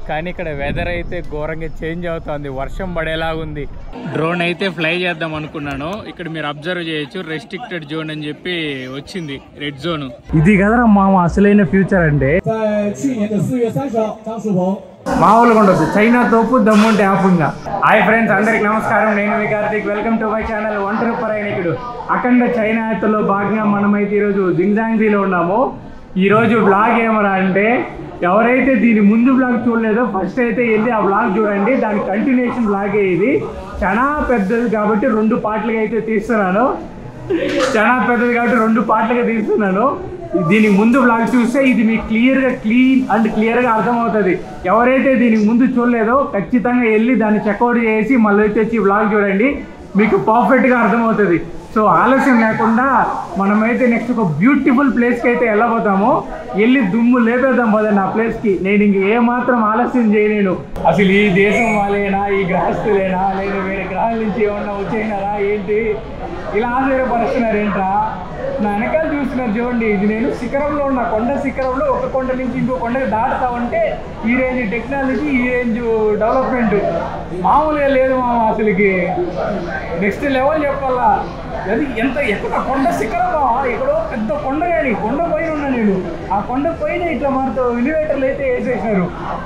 కానీ ఇక్కడ వెదర్ అయితే ఘోరంగా చేంజ్ అవుతుంది వర్షం పడేలాగా ఉంది డ్రోన్ అయితే ఫ్లై చేద్దాం అనుకున్నాను ఇక్కడ మీరు అబ్జర్వ్ చేయొచ్చు రెస్ట్రిక్టెడ్ జోన్ అని చెప్పి వచ్చింది రెడ్ జోన్ ఇది కదరా మామ అసలైన ఫ్యూచర్ అంటే 在去年的四月三十号，张树鹏 మామూలుగా ఉండదు చైనా తోపు దమ్ముంటే ఆపుంగా హాయ్ ఫ్రెండ్స్ అందరికి నమస్కారం నేను మీ Karthik welcome to my channel ఒంటరి ప్రయాణికుడు అఖండ చైనా యాత్రలో భాగంగా మనమైతే ఈరోజు జింగ్జాంగ్జీలో ఉన్నాము ఈరోజు బ్లాగ్ ఏమరా అంటే ఎవరైతే దీని ముందు బ్లాగ్ చూడలేదో ఫస్ట్ అయితే వెళ్ళి ఆ బ్లాగ్ చూడండి దాని కంటిన్యూషన్ బ్లాగే ఇది చాలా పెద్దది కాబట్టి రెండు పాటలుగా అయితే తీస్తున్నాను చాలా పెద్దది కాబట్టి రెండు పాటలుగా తీస్తున్నాను దీనికి ముందు బ్లాగ్ చూస్తే ఇది మీకు క్లియర్గా క్లీన్ అండ్ క్లియర్గా అర్థమవుతుంది ఎవరైతే దీనికి ముందు చూడలేదో ఖచ్చితంగా వెళ్ళి దాన్ని చెక్అవుట్ చేసి మళ్ళీ వచ్చి బ్లాగ్ చూడండి మీకు పర్ఫెక్ట్గా అర్థమవుతుంది సో ఆలస్యం లేకుండా మనమైతే నెక్స్ట్ ఒక బ్యూటిఫుల్ ప్లేస్కి అయితే వెళ్ళబోతాము వెళ్ళి దుమ్ము లేపేద్దాం పదండి ఆ ప్లేస్కి నేను ఇంక ఏమాత్రం ఆలస్యం చేయలేను అసలు ఈ దేశం వాళ్ళేనా ఈ గ్రహస్థులేనా లేదా వేరే గ్రహాల నుంచి ఏమన్నా వచ్చేసినారా ఏంటి ఇలా ఆశ్చర్యపరుస్తున్నారు ఏంట్రా నా వెనకాల చూస్తున్నారు చూడండి ఇది నేను శిఖరంలో ఉన్న కొండ శిఖరంలో ఒక కొండ నుంచి ఇంకో కొండకి దాటుతా ఉంటే ఈ రేంజ్ టెక్నాలజీ ఈ రేంజ్ డెవలప్మెంట్ మామూలుగా లేదు మామ అసలుకి నెక్స్ట్ లెవెల్ చెప్పాలా అది ఎంత ఎక్కడ కొండ శిఖరమా ఎక్కడో పెద్ద కొండ కానీ కొండ పైన ఉన్నా నేను ఆ కొండ పైన ఇట్లా మనతో ఎలివేటర్లు అయితే వేసేసినారు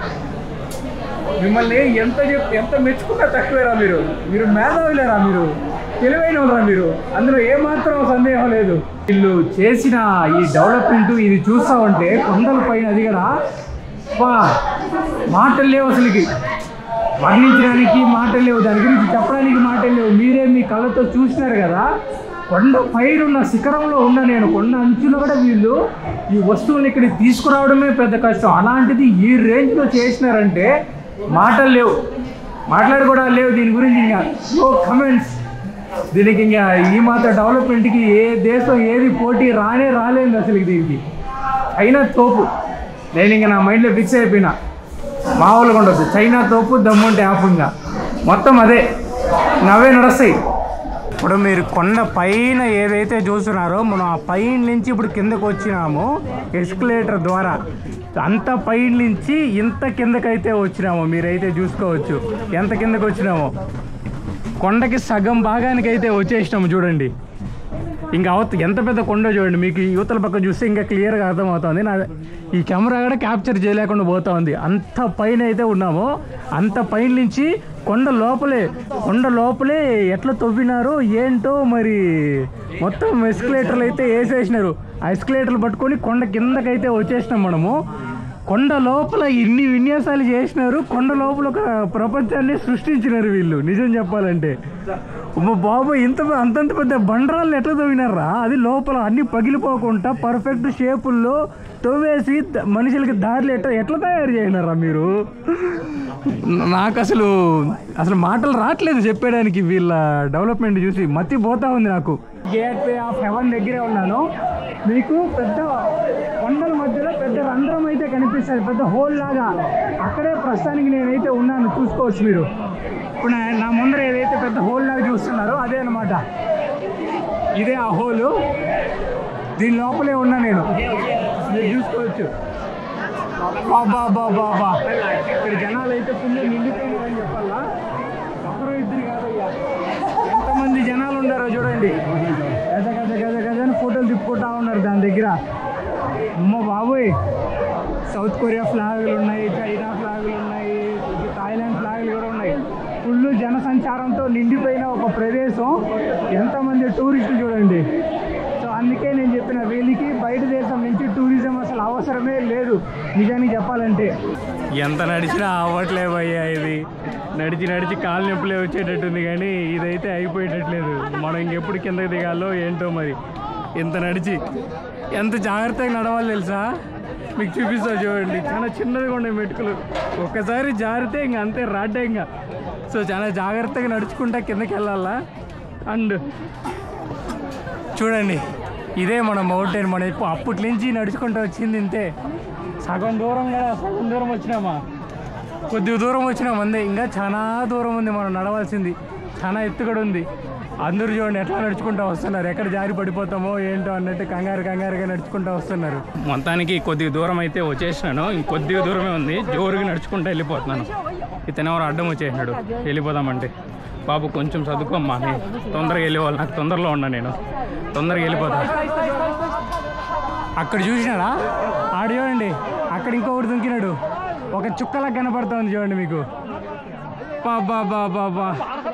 మిమ్మల్ని ఎంత చెప్ ఎంత మెచ్చుకున్నా తక్కువేరా మీరు మీరు మేధావులేరా మీరు తెలివైన వాళ్ళరా మీరు అందులో ఏమాత్రం సందేహం లేదు వీళ్ళు చేసిన ఈ డెవలప్మెంట్ ఇది చూస్తా ఉంటే కొండల పైన అది కదా వా మాటలు లేవు అసలుకి వర్ణించడానికి మాటలు లేవు దాని గురించి చెప్పడానికి మాటలు లేవు మీరే మీ కళ్ళతో చూసినారు కదా కొండ పైన ఉన్న శిఖరంలో ఉన్న నేను కొండ అంచులో కూడా వీళ్ళు ఈ వస్తువుని ఇక్కడికి తీసుకురావడమే పెద్ద కష్టం అలాంటిది ఈ రేంజ్లో చేసినారంటే మాటలు లేవు మాట్లాడుకోవడాలు లేవు దీని గురించి ఇంకా నో కమెంట్స్ దీనికి ఇంకా ఈ మాత్రం డెవలప్మెంట్కి ఏ దేశం ఏది పోటీ రానే రాలేదు అసలు దీనికి అయినా తోపు నేను ఇంకా నా మైండ్లో ఫిక్స్ అయిపోయినా మామూలుగా ఉండదు చైనా తోపు దమ్ముంటే ఆపుంగా మొత్తం అదే నవ్వే నడుస్తాయి ఇప్పుడు మీరు కొండ పైన ఏదైతే చూస్తున్నారో మనం ఆ పైన నుంచి ఇప్పుడు కిందకు వచ్చినాము ఎస్కలేటర్ ద్వారా అంత పైన నుంచి ఇంత కిందకైతే వచ్చినాము మీరైతే చూసుకోవచ్చు ఎంత కిందకు వచ్చినామో కొండకి సగం భాగానికి అయితే వచ్చేసినాము చూడండి ఇంకా అవత ఎంత పెద్ద కొండ చూడండి మీకు ఈ యువతల పక్క చూస్తే ఇంకా క్లియర్గా అర్థమవుతుంది నా ఈ కెమెరా కూడా క్యాప్చర్ చేయలేకుండా పోతా ఉంది అంత పైన అయితే ఉన్నాము అంత పైన నుంచి కొండ లోపలే కొండ లోపలే ఎట్లా తవ్వినారో ఏంటో మరి మొత్తం ఎస్కలేటర్లు అయితే వేసేసినారు ఆ ఎస్కలేటర్లు పట్టుకొని కొండ కిందకైతే వచ్చేసినాం మనము కొండ లోపల ఇన్ని విన్యాసాలు చేసినారు కొండ లోపల ఒక ప్రపంచాన్ని సృష్టించినారు వీళ్ళు నిజం చెప్పాలంటే అమ్మో బాబు ఇంత అంతంత పెద్ద బండరాళ్ళు ఎట్లా తవ్వినారా అది లోపల అన్ని పగిలిపోకుండా పర్ఫెక్ట్ షేపుల్లో తవ్వేసి ద- మనుషులకి దారిలో ఎట్లా ఎట్లా తయారు చేసినారా మీరు నాకు అసలు అసలు మాటలు రావట్లేదు చెప్పేయడానికి వీళ్ళ డెవలప్మెంట్ చూసి మతి పోతా ఉంది నాకు గేట్ వే ఆఫ్ హెవెన్ దగ్గరే ఉన్నాను మీకు పెద్ద కొండల మధ్యలో పెద్ద రంధ్రం అయితే కనిపిస్తుంది పెద్ద హోల్ లాగా అక్కడే ప్రస్తుతానికి నేనైతే ఉన్నాను చూసుకోవచ్చు మీరు ఇప్పుడు నా- నా ముందర ఏదైతే పెద్ద హోల్ లాగా చూస్తున్నారో అదే అనమాట ఇదే ఆ హోలు దీని లోపలే ఉన్నా నేను మీరు చూసుకోవచ్చు బాబా బాబా బా ఇక్కడ జనాలు అయితే ఫుల్ నిండిపోయినారని చెప్పాలా ఒకరు ఇద్దరు కాదయ్యా ఎంతమంది జనాలు ఉన్నారో చూడండి గజ గజ గజ గజ అని ఫోటోలు తిప్పుకుంటా ఉన్నారు దాని దగ్గర అమ్మ బాబోయ్ సౌత్ కొరియా ఫ్లాగులు ఉన్నాయి చైనా ఫ్లాగులు ఉన్నాయి థాయిలాండ్ ఫ్లాగులు కూడా ఉన్నాయి ఫుల్ జనసంచారంతో నిండిపోయిన ఒక ప్రదేశం ఎంతమంది టూరిస్టులు చూడండి సో అందుకే నేను చెప్పిన వీళ్ళకి బయట దేశం నుంచి టూరిజం అసలు అవసరమే లేదు నిజానికి చెప్పాలంటే ఎంత నడిచినా అవ్వట్లేవయ్యా ఇది నడిచి నడిచి కాలు నొప్పులే వచ్చేటట్టుంది కానీ ఇదైతే అయిపోయేటట్లేదు మనం ఇంకెప్పుడు కిందకి దిగాలో ఏంటో మరి ఇంత నడిచి ఎంత జాగ్రత్తగా నడవాలి తెలుసా మీకు చూపిస్తా చూడండి చాలా చిన్నదిగా ఉండే మెటుకులు ఒక్కసారి జారితే ఇంక అంతే రాడ్డే ఇంకా సో చాలా జాగ్రత్తగా నడుచుకుంటా కిందకి వెళ్ళాలా అండ్ చూడండి ఇదే మన మౌంటైన్ మన ఇప్పుడు అప్పటి నుంచి నడుచుకుంటూ వచ్చింది ఇంతే సగం దూరం కదా సగం దూరం వచ్చినామా కొద్ది దూరం వచ్చినాం అందే ఇంకా చాలా దూరం ఉంది మనం నడవాల్సింది చాలా ఎత్తు కూడా ఉంది అందరూ చూడండి ఎట్లా నడుచుకుంటూ వస్తున్నారు ఎక్కడ జారి పడిపోతామో ఏంటో అన్నట్టు కంగారు కంగారుగా నడుచుకుంటూ వస్తున్నారు మొత్తానికి కొద్ది దూరం అయితే వచ్చేసినాను ఇంకొద్ది దూరమే ఉంది జోరుగా నడుచుకుంటూ వెళ్ళిపోతున్నాను ఇతను ఎవరు అడ్డం వచ్చేసినాడు వెళ్ళిపోదామంటే బాబు కొంచెం చదువుకోమ్మా నేను తొందరగా వెళ్ళేవాళ్ళు నాకు తొందరలో ఉన్నా నేను తొందరగా వెళ్ళిపోతా అక్కడ చూసినారా ఆడ చూడండి అక్కడ ఇంకొకటి దుంకినాడు ఒక చుక్కలా కనపడుతోంది చూడండి మీకు బాబా బాబా బా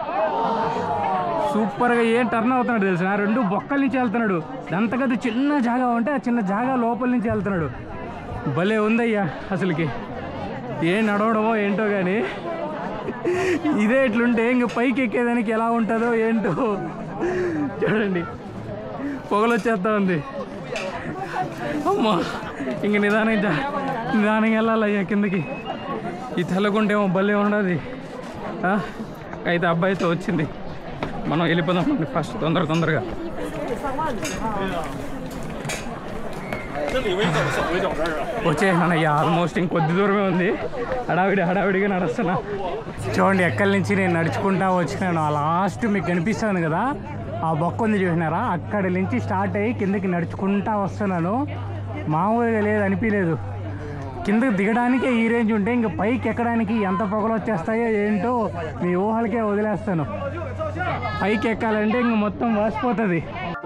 సూపర్గా ఏం టర్న్ అవుతున్నాడు తెలుసా రెండు బొక్కల నుంచి వెళ్తున్నాడు అంతకది చిన్న జాగా ఉంటే ఆ చిన్న జాగా లోపల నుంచి వెళ్తున్నాడు భలే ఉందయ్యా అసలుకి ఏం నడవడమో ఏంటో కానీ ఇదే ఇట్లుంటే ఇంక పైకి ఎక్కేదానికి ఎలా ఉంటుందో ఏంటో చూడండి పొగలొచ్చేస్తా ఉంది అమ్మా ఇంక నిదానంగా జా- నిదానంగా వెళ్ళాలయ్యా కిందకి ఈ తెల్లగుంటేమో భలే ఉండదు ఆ? అయితే అబ్బాయితో వచ్చింది మనం వెళ్ళిపోదాం ఫస్ట్ తొందర తొందరగా వచ్చేసానయ్యా ఆల్మోస్ట్ ఇంకొద్ది దూరమే ఉంది హడావిడి హడావిడిగా నడుస్తున్నా చూడండి ఎక్కడి నుంచి నేను నడుచుకుంటా వచ్చినాను ఆ లాస్ట్ మీకు కనిపిస్తాను కదా ఆ బొక్క ఉంది చూసినారా అక్కడి నుంచి స్టార్ట్ అయ్యి కిందకి నడుచుకుంటా వస్తున్నాను మామూలుగా లేదు అనిపించలేదు కిందకి దిగడానికే ఈ రేంజ్ ఉంటే ఇంక పైకి ఎక్కడానికి ఎంత పొగలు వచ్చేస్తాయో ఏంటో మీ ఊహలకే వదిలేస్తాను పైకి ఎక్కాలంటే ఇంక మొత్తం వాసిపోతుంది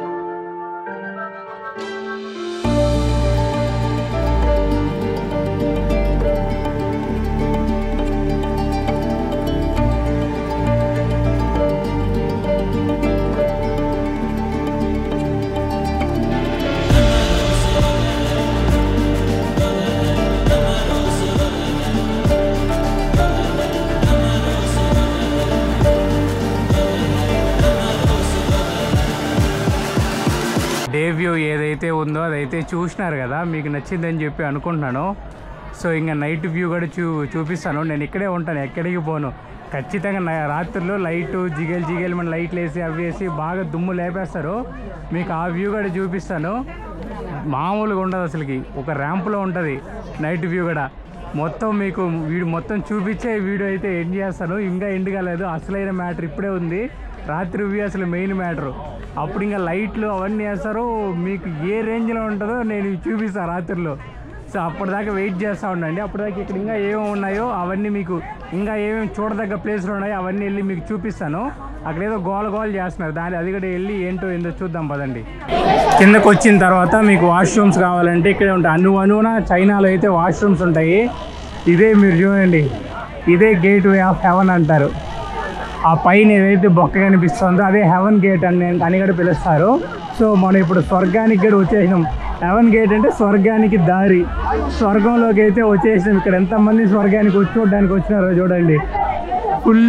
డే వ్యూ ఏదైతే ఉందో అదైతే చూసినారు కదా మీకు నచ్చిందని చెప్పి అనుకుంటున్నాను సో ఇంకా నైట్ వ్యూ కూడా చూ చూపిస్తాను నేను ఇక్కడే ఉంటాను ఎక్కడికి పోను ఖచ్చితంగా నా- రాత్రుల్లో లైట్ జిగేలు జిగేలు మన లైట్లు వేసి అవి వేసి బాగా దుమ్ము లేపేస్తారు మీకు ఆ వ్యూ కూడా చూపిస్తాను మామూలుగా ఉండదు అసలుకి ఒక ర్యాంప్లో ఉంటుంది నైట్ వ్యూ కూడా మొత్తం మీకు వీడు మొత్తం చూపించే వీడియో అయితే ఎండ్ చేస్తాను ఇంకా ఎండ్ కాలేదు అసలైన మ్యాటర్ ఇప్పుడే ఉంది రాత్రి వ్యూ అసలు మెయిన్ మ్యాటరు అప్పుడు ఇంకా లైట్లు అవన్నీ వేస్తారు మీకు ఏ రేంజ్లో ఉంటుందో నేను చూపిస్తాను రాత్రిలో సో అప్పటిదాకా వెయిట్ చేస్తూ ఉండండి అప్పటిదాకా ఇక్కడ ఇంకా ఏమేమి ఉన్నాయో అవన్నీ మీకు ఇంకా ఏమేమి చూడదగ్గ ప్లేస్లు ఉన్నాయో అవన్నీ వెళ్ళి మీకు చూపిస్తాను అక్కడ ఏదో గోల గోల చేస్తున్నారు దాని అది కూడా వెళ్ళి ఏంటో ఏందో చూద్దాం పదండి కిందకు వచ్చిన తర్వాత మీకు వాష్రూమ్స్ కావాలంటే ఇక్కడే ఉంటాయి అను అనువున చైనాలో అయితే వాష్రూమ్స్ ఉంటాయి ఇదే మీరు చూడండి ఇదే గేట్ వే ఆఫ్ హెవెన్ అంటారు ఆ పైన ఏదైతే బొక్క కనిపిస్తుందో అదే హెవెన్ గేట్ అని అని కూడా పిలుస్తారు సో మనం ఇప్పుడు స్వర్గానికి కూడా వచ్చేసినాం హెవెన్ గేట్ అంటే స్వర్గానికి దారి స్వర్గంలోకి అయితే వచ్చేసినాం ఇక్కడ ఎంతమంది స్వర్గానికి వచ్చి చూడడానికి వచ్చినారో చూడండి ఫుల్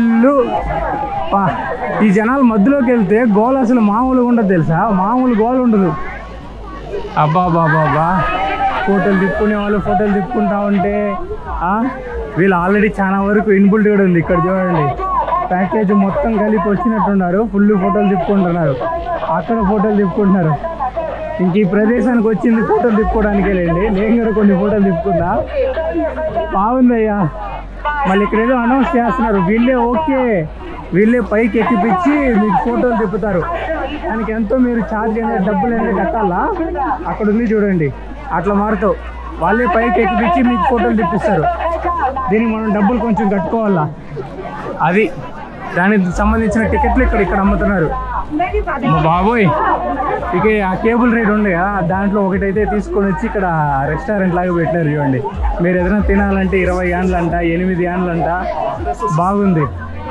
పా ఈ జనాలు మధ్యలోకి వెళ్తే గోల్ అసలు మామూలుగా ఉండదు తెలుసా మామూలు గోల్ ఉండదు అబ్బా బాబా బా ఫోటోలు తిప్పుకునే వాళ్ళు ఫోటోలు తిప్పుకుంటా ఉంటే ఆ, వీళ్ళు ఆల్రెడీ చాలా వరకు ఇన్బుల్ట్ కూడా ఉంది ఇక్కడ చూడండి ప్యాకేజ్ మొత్తం కలిపి వచ్చినట్టున్నారు ఫుల్ ఫోటోలు తిప్పుకుంటున్నారు అక్కడ ఫోటోలు తిప్పుకుంటున్నారు ఇంక ఈ ప్రదేశానికి వచ్చింది ఫోటోలు తిప్పుకోవడానికే లేండి నేను కూడా కొన్ని ఫోటోలు తిప్పుకున్నా బాగుందయ్యా మళ్ళీ ఇక్కడ ఏదో అనౌన్స్ చేస్తున్నారు వీళ్ళే ఓకే వీళ్ళే పైకి ఎక్కిపించి మీకు ఫోటోలు తిప్పుతారు దానికి ఎంతో మీరు ఛార్జ్ అనేది డబ్బులు అనేది కట్టాలా అక్కడ ఉంది చూడండి అట్లా మారుతావు వాళ్ళే పైకి ఎక్కిపించి మీకు ఫోటోలు తిప్పిస్తారు దీనికి మనం డబ్బులు కొంచెం కట్టుకోవాలా అది దానికి సంబంధించిన టికెట్లు ఇక్కడ ఇక్కడ అమ్ముతున్నారు మా బాబోయ్ ఇక ఆ కేబుల్ రేట్ ఉంది కదా దాంట్లో ఒకటైతే తీసుకొని వచ్చి ఇక్కడ రెస్టారెంట్ లాగా పెట్టినారు చూడండి మీరు ఏదైనా తినాలంటే ఇరవై యాండ్లంట ఎనిమిది యాండ్లంట బాగుంది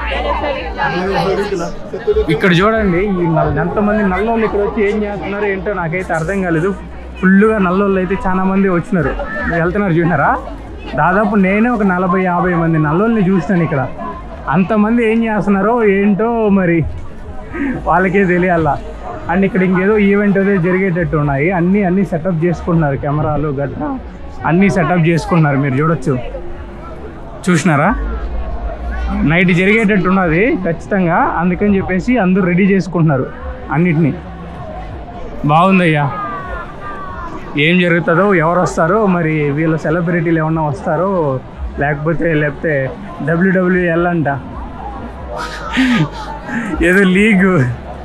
ఇక్కడ చూడండి ఈ నల్- ఎంతమంది నల్లోళ్ళు ఇక్కడ వచ్చి ఏం చేస్తున్నారు ఏంటో నాకైతే అర్థం కాలేదు ఫుల్గా నల్లోళ్ళు అయితే చాలా మంది వచ్చినారు మీరు వెళ్తున్నారు చూసినారా దాదాపు నేనే ఒక నలభై యాభై మంది నల్లోళ్ళని చూసినాను ఇక్కడ అంతమంది ఏం చేస్తున్నారో ఏంటో మరి వాళ్ళకే తెలియాల అండ్ ఇక్కడ ఇంకేదో ఈవెంట్ అదే జరిగేటట్టు ఉన్నాయి అన్నీ అన్నీ సెటప్ చేసుకుంటున్నారు కెమెరాలు గట్ట అన్నీ సెటప్ చేసుకుంటున్నారు మీరు చూడొచ్చు చూసినారా నైట్ జరిగేటట్టు ఉన్నది ఖచ్చితంగా అందుకని చెప్పేసి అందరూ రెడీ చేసుకుంటున్నారు అన్నిటినీ బాగుందయ్యా ఏం జరుగుతుందో ఎవరు వస్తారో మరి వీళ్ళ సెలబ్రిటీలు ఏమన్నా వస్తారో లేకపోతే లేకపోతే డబ్ల్యూడబ్ల్యూఎల్ అంట ఏదో లీగ్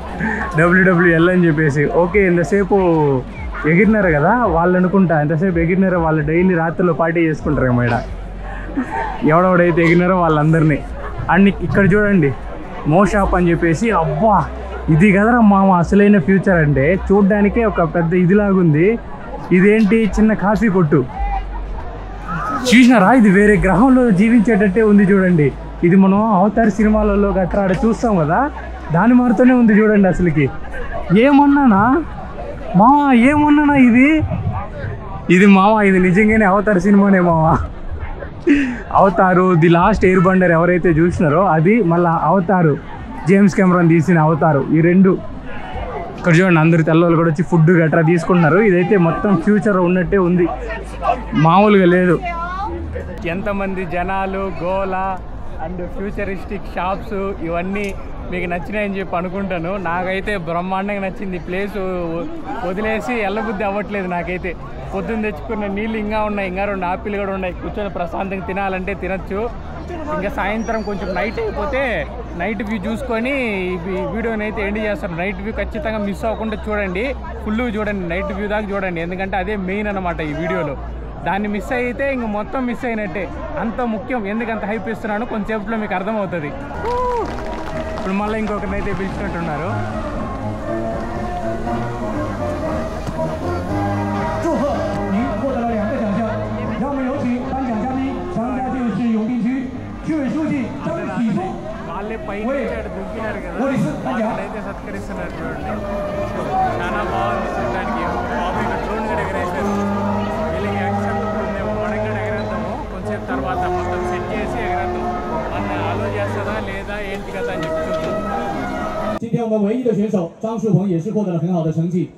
డబ్ల్యూడబ్ల్యూఎల్ అని చెప్పేసి ఓకే ఇంతసేపు ఎగిరినారు కదా వాళ్ళు అనుకుంటా ఎంతసేపు ఎగిరినారో వాళ్ళు డైలీ రాత్రిలో పార్టీ చేసుకుంటారు మేడ ఎవడెవడైతే ఎగిరినారో వాళ్ళందరినీ అండ్ ఇక్కడ చూడండి మో షాప్ అని చెప్పేసి అబ్బా ఇది కదరా మామ అసలైన ఫ్యూచర్ అంటే చూడ్డానికే ఒక పెద్ద ఇదిలాగుంది ఇదేంటి చిన్న కాఫీ కొట్టు చూసినారా ఇది వేరే గ్రహంలో జీవించేటట్టే ఉంది చూడండి ఇది మనం అవతార్ సినిమాలలో గట్రా ఆడ చూస్తాం కదా దాని మారుతూనే ఉంది చూడండి అసలుకి ఏమన్నానా మావా ఏమన్నానా ఇది ఇది మావా ఇది నిజంగానే అవతార్ సినిమానే మావా అవతారు ది లాస్ట్ ఎయిర్ బండర్ ఎవరైతే చూసినారో అది మళ్ళా అవతారు జేమ్స్ కెమెరాన్ తీసిన అవతారు ఈ రెండు ఇక్కడ చూడండి అందరు తెల్లవాళ్ళు కూడా వచ్చి ఫుడ్ గట్రా తీసుకుంటున్నారు ఇదైతే మొత్తం ఫ్యూచర్ ఉన్నట్టే ఉంది మామూలుగా లేదు ఎంతమంది జనాలు గోల అండ్ ఫ్యూచరిస్టిక్ షాప్స్ ఇవన్నీ మీకు నచ్చినాయని చెప్పి అనుకుంటాను నాకైతే బ్రహ్మాండంగా నచ్చింది ప్లేస్ వదిలేసి వెళ్ళబుద్ధి అవ్వట్లేదు నాకైతే పొద్దున్న తెచ్చుకున్న నీళ్ళు ఇంకా ఉన్నాయి ఇంకా రెండు ఆపిల్ కూడా ఉన్నాయి కూర్చొని ప్రశాంతంగా తినాలంటే తినచ్చు ఇంకా సాయంత్రం కొంచెం నైట్ అయిపోతే నైట్ వ్యూ చూసుకొని ఈ వీడియోని అయితే ఎండ్ చేస్తాను నైట్ వ్యూ ఖచ్చితంగా మిస్ అవ్వకుండా చూడండి ఫుల్ చూడండి నైట్ వ్యూ దాకా చూడండి ఎందుకంటే అదే మెయిన్ అనమాట ఈ వీడియోలో దాన్ని మిస్ అయితే ఇంక మొత్తం మిస్ అయినట్టే అంత ముఖ్యం ఎందుకు అంత హైప్ ఇస్తున్నాను కొంచెంసేపులో మీకు అర్థమవుతుంది ఇప్పుడు మళ్ళీ ఇంకొకరిని అయితే పిలిచినట్టున్నారు 祝贺您获得了两个奖项，让我们有请颁奖嘉宾长沙县市永定区区委书记张启松。 వాళ్ళే పై ఓయ్. దుంకినారు కదా ఓయ్, సార్, తండ్రి. వాళ్ళైతే సత్కరిస్తున్నారు చూడండి చాలా బాగుంది చూడడానికి బాబు ఇక్కడ డ్రోన్ కూడా ఎగరేసారు వీళ్ళకి యాక్సెప్ట్ ఉందేమో మనం కూడా ఎగరేద్దాము కొంచెం తర్వాత మొత్తం సెట్ చేసి ఎగరేద్దాం మన ఆలో చేస్తుందా లేదా ఏంటి కదా అని చెప్పి చూద్దాం 今天我们唯一的选手张树鹏也是获得了很好的成绩。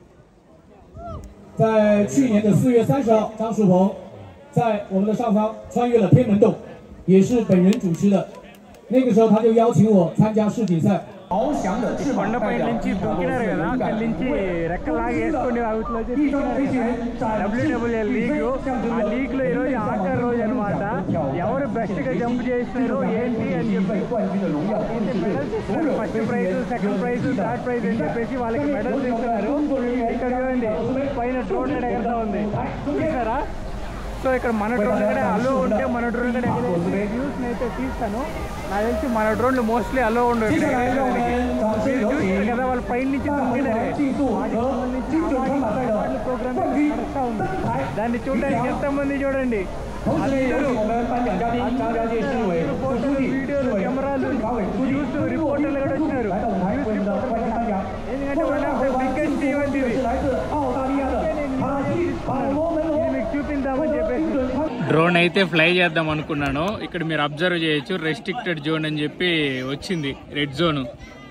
在去年的四月三十号，张树鹏在我们的上方穿越了天门洞，也是本人主持的。那个时候他就邀请我参加世锦赛。翱翔的翅膀 కొండపై 代表 నుంచి 集团公 దుంకినారు 司 కదా 勇 అక్కడి 敢 నుంచి 为 రెక్కలాగా వేసుకొని అవుట్లో 一双飞行员展示 డబ్ల్యూడబ్ల్యూఎల్ లీగ్ ఆ లీగ్ లో ఈరోజు ఆఖరి రోజు అనమాట ఎవరు బెస్ట్ గా జంప్ చేస్తారు ఏంటి అని చెప్పి 冠军的荣耀，同时是所有 first prize second prize third prize అని చెప్పేసి వాళ్ళకి మెడల్స్ ఇస్తున్నారు ఇక్కడ చూడండి పైన డ్రోన్ కూడా ఎగరుతా ఉంది చూసారా సో ఇక్కడ మన డ్రోన్ కూడా అలో ఉంటే మన డ్రోన్ కూడా ఎగరేసి వ్యూస్ అయితే తీస్తాను నాకు తెలిసి మన డ్రోన్లు మోస్ట్లీ అలో ఉండవు 接下来让我们掌声有 చూస్తారు 请 కదా వాళ్ళ పైన నుంచి 大会的 దుంకినారే 竞速和精准穿马赛的 ప్రోగ్రామ్ 冠军 నడుస్తా ఉంది దాన్ని చూడడానికి ఎంతమంది చూడండి 同时也有请我们颁奖嘉宾张家界市委副书记、市委 కెమెరాలు 常委书记 న్యూస్ 郑 రిపోర్టర్లు కూడా వచ్చినారు 来到舞台为我们的冠军颁奖。 ఎందుకంటే 获 one 得 of 大 the 会颁 biggest 金 event 的 ఇది 是来自澳大利亚的卡西保罗门 ఇది 罗， మీకు చూపిందామని 获得 చెప్పేసి 精准穿。 డ్రోన్ అయితే ఫ్లై చేద్దాం అనుకున్నాను ఇక్కడ మీరు అబ్జర్వ్ చేయొచ్చు రెస్ట్రిక్టెడ్ జోన్ అని చెప్పి వచ్చింది red zone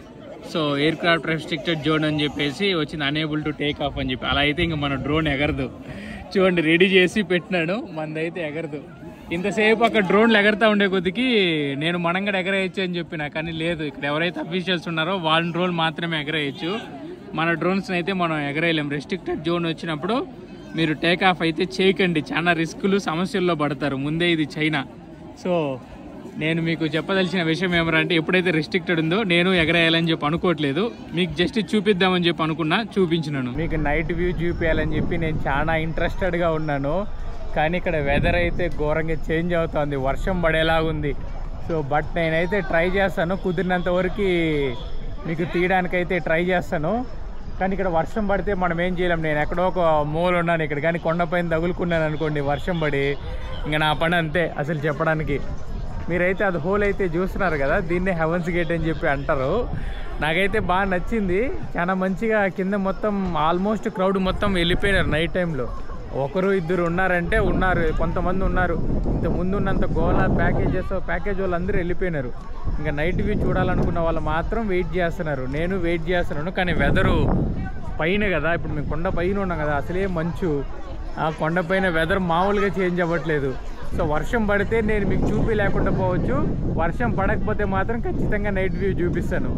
so aircraft restricted zone అని చెప్పేసి వచ్చింది అనేబుల్ టు టేక్ ఆఫ్ అని చెప్పి అలా అయితే ఇంకా మన డ్రోన్ ఎగరదు చూడండి రెడీ చేసి పెట్టినాడు మనదైతే ఎగరదు ఇంతసేపు అక్కడ డ్రోన్లు ఎగరతా ఉండే కొద్దికి నేను మనం కూడా ఎగరేయచ్చు అని చెప్పిన కానీ లేదు ఇక్కడ ఎవరైతే అఫీషియల్స్ ఉన్నారో వాళ్ళ డ్రోన్ మాత్రమే ఎగరేయచ్చు మన డ్రోన్స్ అయితే మనం ఎగరేయలేం రెస్ట్రిక్టెడ్ జోన్ వచ్చినప్పుడు మీరు టేక్ ఆఫ్ అయితే చేయకండి చాలా రిస్కులు సమస్యల్లో పడతారు ముందే ఇది చైనా సో నేను మీకు చెప్పదలిచిన విషయం ఏమరంటే ఎప్పుడైతే రెస్ట్రిక్టెడ్ ఉందో నేను ఎగరేయాలని చెప్పి అనుకోవట్లేదు మీకు జస్ట్ చూపిద్దామని చెప్పి అనుకున్నా చూపించినాను మీకు నైట్ వ్యూ చూపించాలని చెప్పి నేను చాలా ఇంట్రెస్టెడ్గా ఉన్నాను కానీ ఇక్కడ వెదర్ అయితే ఘోరంగా చేంజ్ అవుతుంది వర్షం పడేలాగా ఉంది సో బట్ నేనైతే ట్రై చేస్తాను కుదిరినంత వరకు మీకు తీయడానికైతే ట్రై చేస్తాను కానీ ఇక్కడ వర్షం పడితే మనం ఏం చేయలేం నేను ఎక్కడో ఒక మూల ఉన్నాను ఇక్కడ కానీ కొండపైన తగులుకున్నాను అనుకోండి వర్షం పడి ఇంకా నా పని అంతే అసలు చెప్పడానికి మీరైతే అది హోల్ అయితే చూస్తున్నారు కదా దీన్నే హెవెన్స్ గేట్ అని చెప్పి అంటారు నాకైతే బాగా నచ్చింది చాలా మంచిగా కింద మొత్తం ఆల్మోస్ట్ క్రౌడ్ మొత్తం వెళ్ళిపోయినారు నైట్ టైంలో ఒకరు ఇద్దరు ఉన్నారంటే ఉన్నారు కొంతమంది ఉన్నారు ఇంత ముందు ఉన్నంత గోలా ప్యాకేజెస్ ప్యాకేజ్ వాళ్ళు అందరూ వెళ్ళిపోయినారు ఇంకా నైట్ వ్యూ చూడాలనుకున్న వాళ్ళు మాత్రం వెయిట్ చేస్తున్నారు నేను వెయిట్ చేస్తున్నాను కానీ వెదరు పైన కదా ఇప్పుడు మేము కొండ పైన ఉన్నాం కదా అసలే మంచు ఆ కొండపైన వెదర్ మామూలుగా చేంజ్ అవ్వట్లేదు సో వర్షం పడితే నేను మీకు చూపి లేకుండా పోవచ్చు వర్షం పడకపోతే మాత్రం ఖచ్చితంగా నైట్ వ్యూ చూపిస్తాను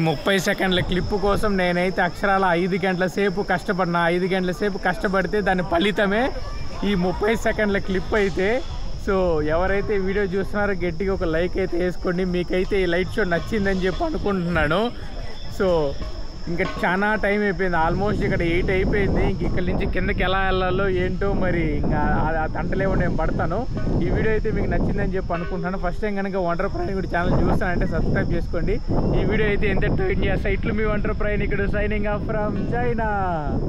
ముప్పై సెకండ్ల క్లిప్ కోసం నేనైతే అక్షరాల ఐదు గంటల సేపు కష్టపడినా ఐదు గంటల సేపు కష్టపడితే దాని ఫలితమే ఈ ముప్పై సెకండ్ల క్లిప్ అయితే సో ఎవరైతే వీడియో చూస్తున్నారో గట్టిగా ఒక లైక్ అయితే వేసుకోండి మీకైతే ఈ లైట్ షో నచ్చిందని చెప్పి అనుకుంటున్నాను సో ఇంకా చాలా టైం అయిపోయింది ఆల్మోస్ట్ ఇక్కడ ఎయిట్ అయిపోయింది ఇంక ఇక్కడ నుంచి కిందకి ఎలా వెళ్ళాలో ఏంటో మరి ఇంకా ఆ- ఆ తంటలేమో నేను పడతాను ఈ వీడియో అయితే మీకు నచ్చిందని చెప్పి అనుకుంటున్నాను ఫస్ట్ టైం కనుక వండర్ ప్రయాణికుడు ఛానల్ చూస్తానంటే సబ్స్క్రైబ్ చేసుకోండి ఈ వీడియో అయితే ఎంత ట్రైన్ చేస్తా ఇట్లు మీ వండర్ ప్రయాణికుడు సైనింగ్ ఆఫ్ ఫ్రమ్ చైనా